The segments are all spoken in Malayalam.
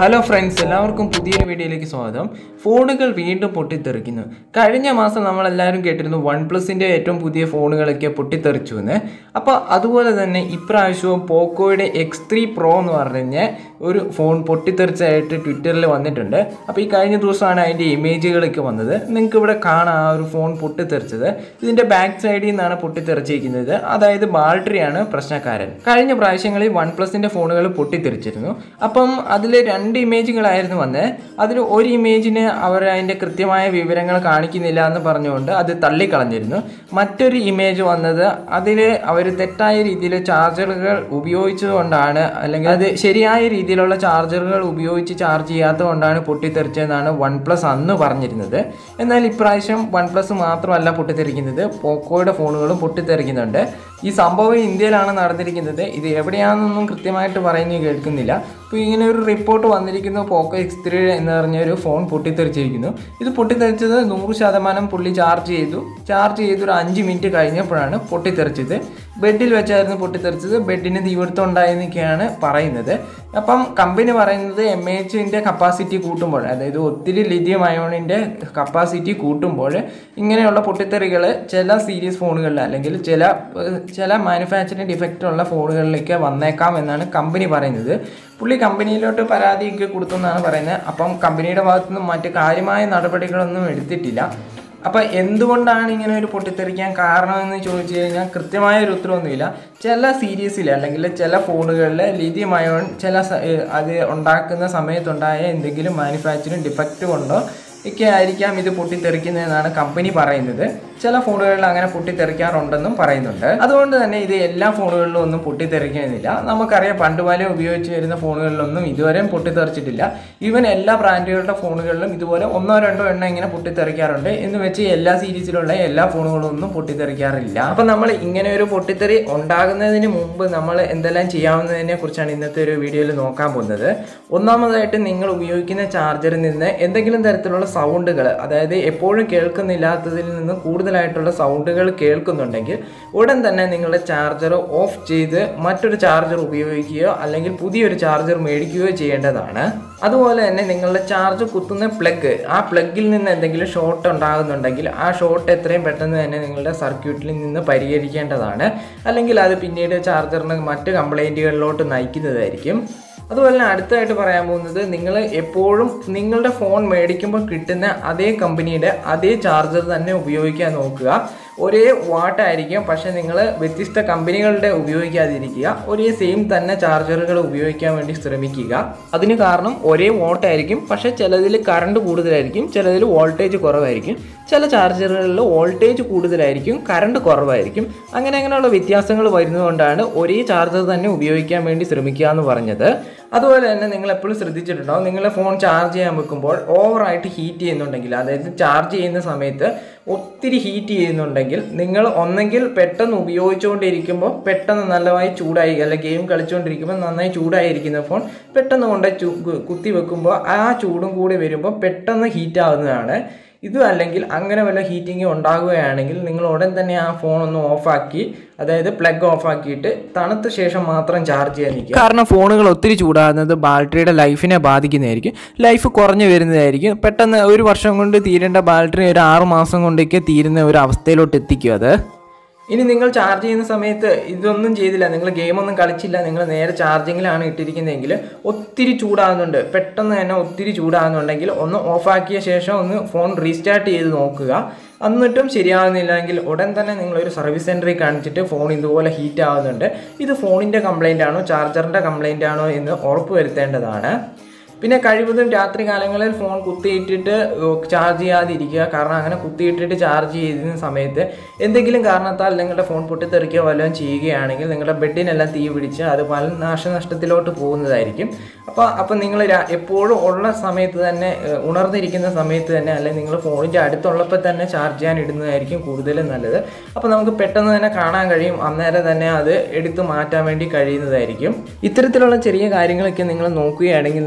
ഹലോ ഫ്രണ്ട്സ് എല്ലാവർക്കും പുതിയൊരു വീഡിയോയിലേക്ക് സ്വാഗതം ഫോണുകൾ വീണ്ടും പൊട്ടിത്തെറിക്കുന്നു കഴിഞ്ഞ മാസം നമ്മളെല്ലാവരും കേട്ടിരുന്നു വൺ പ്ലസിൻ്റെ ഏറ്റവും പുതിയ ഫോണുകളൊക്കെ പൊട്ടിത്തെറിച്ചു എന്ന് അപ്പോൾ അതുപോലെ തന്നെ ഇപ്രാവശ്യവും പോക്കോയുടെ എക്സ് ത്രീ പ്രോ എന്ന് പറഞ്ഞ ഒരു ഫോൺ പൊട്ടിത്തെറിച്ചായിട്ട് ട്വിറ്ററിൽ വന്നിട്ടുണ്ട് അപ്പോൾ ഈ കഴിഞ്ഞ ദിവസമാണ് അതിൻ്റെ ഇമേജുകളൊക്കെ വന്നത് നിങ്ങൾക്ക് ഇവിടെ കാണാം ആ ഒരു ഫോൺ പൊട്ടിത്തെറിച്ചത് ഇതിൻ്റെ ബാക്ക് സൈഡിൽ നിന്നാണ് പൊട്ടിത്തെറിച്ചിരിക്കുന്നത് അതായത് ബാറ്ററിയാണ് പ്രശ്നക്കാരൻ കഴിഞ്ഞ പ്രാവശ്യങ്ങളിൽ വൺ പ്ലസിൻ്റെ ഫോണുകൾ പൊട്ടിത്തെറിച്ചിരുന്നു അപ്പം അതിൽ രണ്ട് ഇമേജുകളായിരുന്നു വന്നത് അതിൽ ഒരു ഇമേജിന് അവർ അതിൻ്റെ കൃത്യമായ വിവരങ്ങൾ കാണിക്കുന്നില്ല എന്ന് പറഞ്ഞുകൊണ്ട് അത് തള്ളിക്കളഞ്ഞിരുന്നു മറ്റൊരു ഇമേജ് വന്നത് അതിൽ അവർ തെറ്റായ രീതിയിൽ ചാർജറുകൾ ഉപയോഗിച്ചതുകൊണ്ടാണ് അല്ലെങ്കിൽ അത് ശരിയായ രീതിയിലുള്ള ചാർജറുകൾ ഉപയോഗിച്ച് ചാർജ് ചെയ്യാത്തതുകൊണ്ടാണ് പൊട്ടിത്തെറിച്ചതെന്നാണ് വൺ പ്ലസ് അന്ന് പറഞ്ഞിരുന്നത് എന്നാൽ ഇപ്രാവശ്യം വൺ പ്ലസ് മാത്രമല്ല പൊട്ടിത്തെറിക്കുന്നത് പോക്കോയുടെ ഫോണുകളും പൊട്ടിത്തെറിക്കുന്നുണ്ട് ഈ സംഭവം ഇന്ത്യയിലാണ് നടന്നിരിക്കുന്നത് ഇത് എവിടെയാണെന്നൊന്നും കൃത്യമായിട്ട് പറയുന്നത് കേൾക്കുന്നില്ല അപ്പോൾ ഇങ്ങനെ ഒരു റിപ്പോർട്ട് വന്നിരിക്കുന്നു പോക്കോ എക്സ് ത്രീ എന്ന് പറഞ്ഞ ഒരു ഫോൺ പൊട്ടിത്തെറിച്ചിരിക്കുന്നു ഇത് പൊട്ടിത്തെറിച്ചത് നൂറ് ശതമാനം പുള്ളി ചാർജ് ചെയ്തു ചാർജ് ചെയ്ത് ഒരു അഞ്ച് മിനിറ്റ് കഴിഞ്ഞപ്പോഴാണ് പൊട്ടിത്തെറിച്ചത് ബെഡിൽ വെച്ചായിരുന്നു പൊട്ടിത്തെറിച്ചത് ബെഡിന് തീപിടുത്തം ഉണ്ടായെന്നൊക്കെയാണ് പറയുന്നത് അപ്പം കമ്പനി പറയുന്നത് എം എച്ചിൻ്റെ കപ്പാസിറ്റി കൂട്ടുമ്പോൾ അതായത് ഒത്തിരി ലിഥിയം അയോണിൻ്റെ കപ്പാസിറ്റി കൂട്ടുമ്പോൾ ഇങ്ങനെയുള്ള പൊട്ടിത്തെറികൾ ചില സീരീസ് ഫോണുകളിൽ അല്ലെങ്കിൽ ചില ഏഹ്, ചില മാനുഫാക്ചറിങ് ഡിഫക്റ്റ് ഉള്ള ഫോണുകളിലേക്ക് വന്നേക്കാം എന്നാണ് കമ്പനി പറയുന്നത് പുള്ളി കമ്പനിയിലോട്ട് പരാതിയൊക്കെ കൊടുത്തെന്നാണ് പറയുന്നത് അപ്പം കമ്പനിയുടെ ഭാഗത്തുനിന്നും മറ്റ് കാര്യമായ നടപടികളൊന്നും എടുത്തിട്ടില്ല അപ്പം എന്തുകൊണ്ടാണ് ഇങ്ങനെ ഒരു പൊട്ടിത്തെറിക്കാൻ കാരണമെന്ന് ചോദിച്ചു കഴിഞ്ഞാൽ കൃത്യമായ ഒരു ഉത്തരവൊന്നുമില്ല ചില സീരീസിൽ അല്ലെങ്കിൽ ചില ഫോണുകളിൽ ലിഥിയം അയോൺ ചില സ- ഏഹ് അത് ഉണ്ടാക്കുന്ന സമയത്തുണ്ടായ എന്തെങ്കിലും മാനുഫാക്ചറിങ് ഡിഫക്റ്റ് കൊണ്ടോ ഒക്കെ ആയിരിക്കാം ഇത് പൊട്ടിത്തെറിക്കുന്നതെന്നാണ് കമ്പനി പറയുന്നത് ചില ഫോണുകളിൽ അങ്ങനെ പൊട്ടിത്തെറിക്കാറുണ്ടെന്നും പറയുന്നുണ്ട് അതുകൊണ്ട് തന്നെ ഇത് എല്ലാ ഫോണുകളിലും ഒന്നും പൊട്ടിത്തെറിക്കുന്നില്ല നമുക്കറിയാം പണ്ട് പോലെ ഉപയോഗിച്ച് വരുന്ന ഫോണുകളിലൊന്നും ഇതുവരെയും പൊട്ടിത്തെറിച്ചിട്ടില്ല ഈവൻ എല്ലാ ബ്രാൻഡുകളുടെ ഫോണുകളിലും ഇതുപോലെ ഒന്നോ രണ്ടോ എണ്ണം ഇങ്ങനെ പൊട്ടിത്തെറിക്കാറുണ്ട് എന്ന് വെച്ച് എല്ലാ സീരീസിലുള്ള എല്ലാ ഫോണുകളും ഒന്നും പൊട്ടിത്തെറിക്കാറില്ല അപ്പം നമ്മൾ ഇങ്ങനെ ഒരു പൊട്ടിത്തെറി ഉണ്ടാകുന്നതിന് മുമ്പ് നമ്മൾ എന്തെല്ലാം ചെയ്യാവുന്നതിനെ കുറിച്ചാണ് ഇന്നത്തെ ഒരു വീഡിയോയിൽ നോക്കാൻ പോകുന്നത് ഒന്നാമതായിട്ട് നിങ്ങൾ ഉപയോഗിക്കുന്ന ചാർജറിൽ നിന്ന് എന്തെങ്കിലും തരത്തിലുള്ള സൗണ്ടുകൾ അതായത് എപ്പോഴും കേൾക്കുന്നില്ലാത്തതിൽ നിന്ന് കൂടുതലായിട്ടുള്ള സൗണ്ടുകൾ കേൾക്കുന്നുണ്ടെങ്കിൽ ഉടൻ തന്നെ നിങ്ങളുടെ ചാർജർ ഓഫ് ചെയ്ത് മറ്റൊരു ചാർജർ ഉപയോഗിക്കുകയോ അല്ലെങ്കിൽ പുതിയൊരു ചാർജർ മേടിക്കുകയോ ചെയ്യേണ്ടതാണ് അതുപോലെ തന്നെ നിങ്ങളുടെ ചാർജ് കുത്തുന്ന പ്ലഗ് ആ പ്ലഗിൽ നിന്ന് എന്തെങ്കിലും ഷോർട്ട് ഉണ്ടാകുന്നുണ്ടെങ്കിൽ ആ ഷോർട്ട് എത്രയും പെട്ടെന്ന് തന്നെ നിങ്ങളുടെ സർക്യൂട്ടിൽ നിന്ന് പരിഹരിക്കേണ്ടതാണ് അല്ലെങ്കിൽ അത് പിന്നീട് ചാർജറിന് മറ്റ് കംപ്ലൈൻറ്റുകളിലോട്ട് നയിക്കുന്നതായിരിക്കും അതുപോലെ തന്നെ അടുത്തായിട്ട് പറയാൻ പോകുന്നത് നിങ്ങൾ എപ്പോഴും നിങ്ങളുടെ ഫോൺ മേടിക്കുമ്പോൾ കിട്ടുന്ന അതേ കമ്പനിയുടെ അതേ ചാർജർ തന്നെ ഉപയോഗിക്കാൻ നോക്കുക ഒരേ വാട്ടായിരിക്കും പക്ഷെ നിങ്ങൾ വ്യത്യസ്ത കമ്പനികളുടെ ഉപയോഗിക്കാതിരിക്കുക ഒരേ സെയിം തന്നെ ചാർജറുകൾ ഉപയോഗിക്കാൻ വേണ്ടി ശ്രമിക്കുക അതിന് കാരണം ഒരേ വോട്ടായിരിക്കും പക്ഷെ ചിലതിൽ കറണ്ട് കൂടുതലായിരിക്കും ചിലതിൽ വോൾട്ടേജ് കുറവായിരിക്കും ചില ചാർജറുകളിൽ വോൾട്ടേജ് കൂടുതലായിരിക്കും കറണ്ട് കുറവായിരിക്കും അങ്ങനെ അങ്ങനെയുള്ള വ്യത്യാസങ്ങൾ വരുന്നതുകൊണ്ടാണ് ഒരേ ചാർജർ തന്നെ ഉപയോഗിക്കാൻ വേണ്ടി ശ്രമിക്കുക എന്ന് പറഞ്ഞത് അതുപോലെ തന്നെ നിങ്ങൾ എപ്പോഴും ശ്രദ്ധിച്ചിട്ടുണ്ടാവും നിങ്ങളുടെ ഫോൺ ചാർജ് ചെയ്യാൻ വെക്കുമ്പോൾ ഓവറായിട്ട് ഹീറ്റ് ചെയ്യുന്നുണ്ടെങ്കിൽ അതായത് ചാർജ് ചെയ്യുന്ന സമയത്ത് ഒത്തിരി ഹീറ്റ് ചെയ്യുന്നുണ്ടെങ്കിൽ നിങ്ങൾ ഒന്നെങ്കിൽ പെട്ടെന്ന് ഉപയോഗിച്ചുകൊണ്ടിരിക്കുമ്പോൾ പെട്ടെന്ന് നല്ലതായി ചൂടായി അല്ല ഗെയിം കളിച്ചുകൊണ്ടിരിക്കുമ്പോൾ നന്നായി ചൂടായിരിക്കുന്ന ഫോൺ പെട്ടെന്ന് കൊണ്ട് ചു കുത്തി വെക്കുമ്പോൾ ആ ചൂടും കൂടി വരുമ്പോൾ പെട്ടെന്ന് ഹീറ്റ് ആവുന്നതാണ് ഇതും അല്ലെങ്കിൽ അങ്ങനെ വല്ല ഹീറ്റിംഗ് ഉണ്ടാകുകയാണെങ്കിൽ നിങ്ങൾ ഉടൻ തന്നെ ആ ഫോൺ ഒന്ന് ഓഫാക്കി അതായത് പ്ലഗ് ഓഫാക്കിയിട്ട് തണുത്ത ശേഷം മാത്രം ചാർജ് ചെയ്യാൻ നിൽക്കുക കാരണം ഫോണുകൾ ഒത്തിരി ചൂടാകുന്നത് ബാറ്ററിയുടെ ലൈഫിനെ ബാധിക്കുന്നതായിരിക്കും ലൈഫ് കുറഞ്ഞു വരുന്നതായിരിക്കും പെട്ടെന്ന് ഒരു വർഷം കൊണ്ട് തീരേണ്ട ബാറ്ററി ഒരു ആറ് മാസം കൊണ്ടൊക്കെ തീരുന്ന ഒരു അവസ്ഥയിലോട്ട് എത്തിക്കും അത് ഇനി നിങ്ങൾ ചാർജ് ചെയ്യുന്ന സമയത്ത് ഇതൊന്നും ചെയ്തില്ല നിങ്ങൾ ഗെയിമൊന്നും കളിച്ചില്ല നിങ്ങൾ നേരെ ചാർജിങ്ങിലാണ് ഇട്ടിരിക്കുന്നതെങ്കിൽ ഒത്തിരി ചൂടാകുന്നുണ്ട് പെട്ടെന്ന് തന്നെ ഒത്തിരി ചൂടാകുന്നുണ്ടെങ്കിൽ ഒന്ന് ഓഫാക്കിയ ശേഷം ഒന്ന് ഫോൺ റീസ്റ്റാർട്ട് ചെയ്ത് നോക്കുക എന്നിട്ടും ശരിയാവുന്നില്ലെങ്കിൽ ഉടൻ തന്നെ നിങ്ങളൊരു സർവീസ് സെൻറ്ററിൽ കാണിച്ചിട്ട് ഫോൺ ഇതുപോലെ ഹീറ്റ് ആവുന്നുണ്ട് ഇത് ഫോണിൻ്റെ കംപ്ലൈൻ്റ് ആണോ ചാർജറിൻ്റെ കംപ്ലൈൻ്റ് ആണോ എന്ന് ഉറപ്പ് വരുത്തേണ്ടതാണ് പിന്നെ കഴിവതും രാത്രി കാലങ്ങളിൽ ഫോൺ കുത്തിയിട്ടിട്ട് ചാർജ് ചെയ്യാതിരിക്കുക കാരണം അങ്ങനെ കുത്തിയിട്ടിട്ട് ചാർജ് ചെയ്യുന്ന സമയത്ത് എന്തെങ്കിലും കാരണത്താൽ നിങ്ങളുടെ ഫോൺ പൊട്ടിത്തെറിക്കുകയോ വല്ലതും ചെയ്യുകയാണെങ്കിൽ നിങ്ങളുടെ ബെഡിനെല്ലാം തീ പിടിച്ച് അത് പല നാശനഷ്ടത്തിലോട്ട് പോകുന്നതായിരിക്കും അപ്പോൾ അപ്പോൾ നിങ്ങൾ രാ- എപ്പോഴും ഉള്ള സമയത്ത് തന്നെ ഏഹ്, ഉണർന്നിരിക്കുന്ന സമയത്ത് തന്നെ അല്ലെങ്കിൽ നിങ്ങൾ ഫോണിൻ്റെ അടുത്തുള്ളപ്പോൾ തന്നെ ചാർജ് ചെയ്യാൻ ഇടുന്നതായിരിക്കും കൂടുതലും നല്ലത് അപ്പോൾ നമുക്ക് പെട്ടെന്ന് തന്നെ കാണാൻ കഴിയും അന്നേരം തന്നെ അത് എടുത്തു മാറ്റാൻ വേണ്ടി കഴിയുന്നതായിരിക്കും ഇത്തരത്തിലുള്ള ചെറിയ കാര്യങ്ങളൊക്കെ നിങ്ങൾ നോക്കുകയാണെങ്കിൽ നിങ്ങളുടെ ഫോൺ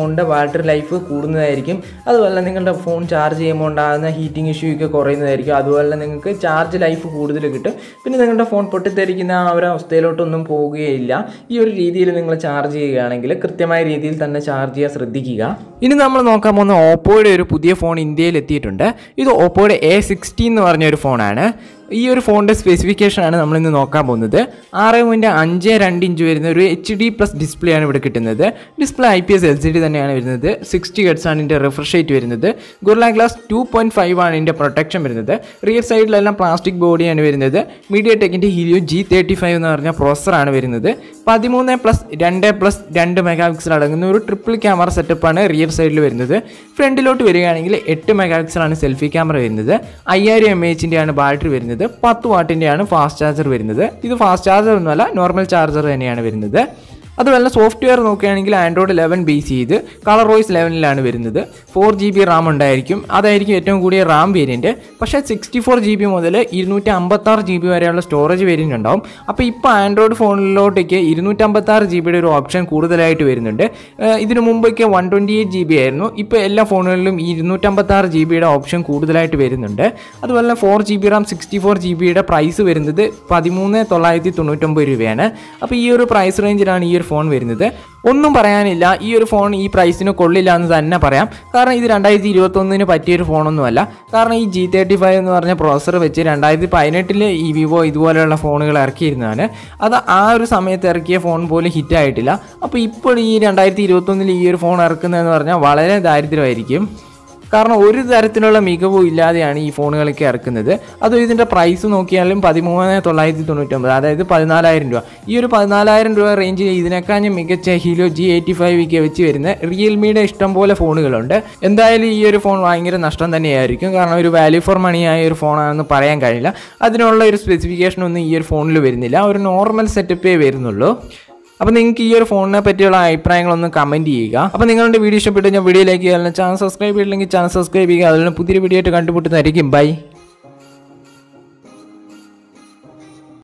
ഫോണിൻ്റെ ബാറ്ററി ലൈഫ് കൂടുന്നതായിരിക്കും അതുപോലെ നിങ്ങളുടെ ഫോൺ ചാർജ് ചെയ്യുമ്പോൾ ഉണ്ടാകുന്ന ഹീറ്റിംഗ് ഇഷ്യൂ ഒക്കെ കുറയുന്നതായിരിക്കും അതുപോലെ നിങ്ങൾക്ക് ചാർജ് ലൈഫ് കൂടുതൽ കിട്ടും പിന്നെ നിങ്ങളുടെ ഫോൺ പൊട്ടിത്തെറിക്കുന്ന ആ ഒരു അവസ്ഥയിലോട്ടൊന്നും പോവുകയില്ല ഈ ഒരു രീതിയിൽ നിങ്ങൾ ചാർജ് ചെയ്യുകയാണെങ്കിൽ കൃത്യമായ രീതിയിൽ തന്നെ ചാർജ് ചെയ്യാൻ ശ്രദ്ധിക്കുക ഇനി നമ്മൾ നോക്കാൻ പോകുന്ന ഓപ്പോയുടെ ഒരു പുതിയ ഫോൺ ഇന്ത്യയിൽ എത്തിയിട്ടുണ്ട് ഇത് ഓപ്പോയുടെ എ സിക്സ്റ്റീൻ എന്ന് പറഞ്ഞ ഒരു ഫോണാണ് ഈ ഒരു ഫോണിൻ്റെ സ്പെസിഫിക്കേഷനാണ് നമ്മളിന്ന് നോക്കാൻ പോകുന്നത് ആറ് പോയിൻറ്റ് അഞ്ച് രണ്ട് ഇഞ്ച് വരുന്ന ഒരു എച്ച് ഡി പ്ലസ് ഡിസ്പ്ലേ ആണ് ഇവിടെ കിട്ടുന്നത് display I P S L C D തന്നെയാണ് വരുന്നത് സിക്സ്റ്റി ഹെഡ്സ് ആണ് ഇതിൻ്റെ റിഫ്രഷ് റേറ്റ് വരുന്നത് Gorilla glass two point five ആണ് ഇതിൻ്റെ പ്രൊട്ടക്ഷൻ വരുന്നത് റിയർ സൈഡിലെല്ലാം പ്ലാസ്റ്റിക് ബോഡിയാണ് വരുന്നത് മീഡിയ ടെക്കിൻ്റെ ഹീലിയോ ജി തേർട്ടി ഫൈവ് എന്ന് പറഞ്ഞ പ്രോസറാണ് വരുന്നത് പതിമൂന്ന് പ്ലസ് രണ്ട് പ്ലസ് രണ്ട് മെഗാ പിക്സൽ അടങ്ങുന്ന ഒരു ട്രിപ്പിൾ ക്യാമറ സെറ്റപ്പാണ് റിയർ സൈഡിൽ വരുന്നത് ഫ്രണ്ടിലോട്ട് വരികയാണെങ്കിൽ എട്ട് മെഗാ പിക്സലാണ് സെൽഫി ക്യാമറ വരുന്നത് അയ്യായിരം എം എച്ചിൻ്റെയാണ് ബാറ്ററി വരുന്നത് പത്ത് വാട്ടിൻ്റെയാണ് ഫാസ്റ്റ് ചാർജർ വരുന്നത് ഇത് ഫാസ്റ്റ് ചാർജർ ഒന്നുമല്ല നോർമൽ ചാർജർ തന്നെയാണ് വരുന്നത് അതുപോലെ സോഫ്റ്റ്വെയർ നോക്കുകയാണെങ്കിൽ ആൻഡ്രോയിഡ് ലെവൻ ബേസ് ചെയ്ത് കളർ വോയിസ് ലെവനിലാണ് വരുന്നത് ഫോർ ജി ബി റാം ഉണ്ടായിരിക്കും അതായിരിക്കും ഏറ്റവും കൂടിയ റാം വേരിയൻറ്റ് പക്ഷേ സിക്സ്റ്റി ഫോർ ജി ബി മുതൽ ഇരുന്നൂറ്റി അമ്പത്താറ് ജി ബി വരെയുള്ള സ്റ്റോറേജ് വേരിയൻ്റ് ഉണ്ടാവും അപ്പോൾ ഇപ്പോൾ ആൻഡ്രോയിഡ് ഫോണിലോട്ടേക്ക് ഇരുന്നൂറ്റമ്പത്താറ് ജി ബിയുടെ ഒരു ഓപ്ഷൻ കൂടുതലായിട്ട് വരുന്നുണ്ട് ഏഹ് ഇതിനു മുമ്പൊക്കെ one twenty eight G B ആയിരുന്നു ഇപ്പോൾ എല്ലാ ഫോണുകളിലും ഈ ഇരുന്നൂറ്റമ്പത്താറ് ജി ബിയുടെ ഓപ്ഷൻ കൂടുതലായിട്ട് വരുന്നുണ്ട് അതുപോലെ തന്നെ four G B RAM sixty four G ബിയുടെ പ്രൈസ് വരുന്നത് പതിമൂന്ന് തൊള്ളായിരത്തി തൊണ്ണൂറ്റൊമ്പത് രൂപയാണ് അപ്പോൾ ഈ ഒരു പ്രൈസ് റേഞ്ചിലാണ് ഈ ഒരു ഫോൺ വരുന്നത് ഒന്നും പറയാനില്ല ഈ ഒരു ഫോൺ ഈ പ്രൈസിന് കൊള്ളില്ല എന്ന് തന്നെ പറയാം കാരണം ഇത് രണ്ടായിരത്തി ഇരുപത്തൊന്നിന് പറ്റിയൊരു ഫോണൊന്നുമല്ല കാരണം ഈ ജി തേർട്ടി ഫൈവ് എന്ന് പറഞ്ഞ പ്രോസസ്സർ വെച്ച് രണ്ടായിരത്തി പതിനെട്ടിൽ ഈ വിവോ ഇതുപോലെയുള്ള ഫോണുകൾ ഇറക്കിയിരുന്നതാണ് അത് ആ ഒരു സമയത്ത് ഇറക്കിയ ഫോൺ പോലും ഹിറ്റായിട്ടില്ല അപ്പോൾ ഇപ്പോൾ ഈ രണ്ടായിരത്തി ഇരുപത്തൊന്നിൽ ഈ ഒരു ഫോൺ ഇറക്കുന്നതെന്ന് പറഞ്ഞാൽ വളരെ ദാരിദ്ര്യമായിരിക്കും കാരണം ഒരു തരത്തിലുള്ള മികവും ഇല്ലാതെയാണ് ഈ ഫോണുകളൊക്കെ ഇറക്കുന്നത് അതും ഇതിൻ്റെ പ്രൈസ് നോക്കിയാലും പതിമൂന്ന് തൊള്ളായിരത്തി തൊണ്ണൂറ്റൊമ്പത് അതായത് പതിനാലായിരം രൂപ ഈ ഒരു പതിനാലായിരം രൂപ റേഞ്ചിൽ ഇതിനേക്കാളും മികച്ച ഹീലോ ജി എയ്റ്റി ഫൈവ് ഒക്കെ വെച്ച് വരുന്ന റിയൽമിയുടെ ഇഷ്ടംപോലെ ഫോണുകളുണ്ട് എന്തായാലും ഈ ഒരു ഫോൺ ഭയങ്കര നഷ്ടം തന്നെയായിരിക്കും കാരണം ഒരു വാല്യൂ ഫോർ മണി ആയ ഒരു ഫോണാണെന്ന് പറയാൻ കഴിയില്ല അതിനുള്ള ഒരു സ്പെസിഫിക്കേഷൻ ഒന്നും ഈ ഒരു ഫോണിൽ വരുന്നില്ല ഒരു നോർമൽ സെറ്റപ്പേ വരുന്നുള്ളൂ അപ്പോൾ നിങ്ങൾക്ക് ഈ ഒരു ഫോണിനെ പറ്റിയുള്ള അഭിപ്രായങ്ങളൊന്ന് കമൻറ്റ് ചെയ്യുക അപ്പോൾ നിങ്ങളുടെ വീഡിയോ ഇഷ്ടപ്പെട്ട് ഞാൻ വീഡിയോ ലൈക്ക് ചെയ്യാൻ ചാനൽ സബ്സ്ക്രൈബ് ചെയ്തില്ലെങ്കിൽ ചാനൽ സബ്സ്ക്രൈബ് ചെയ്യുക അതിൽ പുതിയൊരു വീഡിയോ ആയിട്ട് കണ്ടുമുട്ടുന്നതായിരിക്കും ബൈ